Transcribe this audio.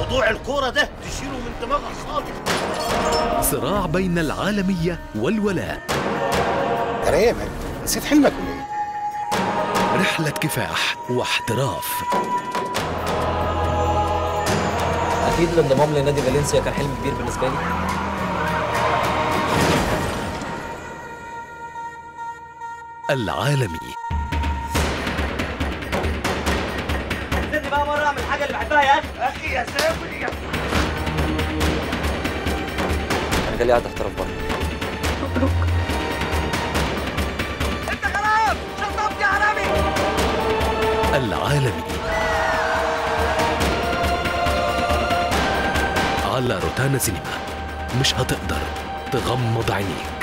موضوع الكورة ده تشيله من دماغك خالص صراع بين العالمية والولاء ترى ايه يا مان؟ نسيت حلمك ولا ايه؟ رحلة كفاح واحتراف اكيد الانضمام لنادي فالنسيا كان حلم كبير بالنسبه لي العالمي سيبني بقى مره اعمل الحاجه اللي بحبها يا اخي أخي يا سامي انا جالي قاعد احتراف بره أنت خلاص شطبت يا عالمي العالمي على روتانا سينما مش هتقدر تغمض عينيك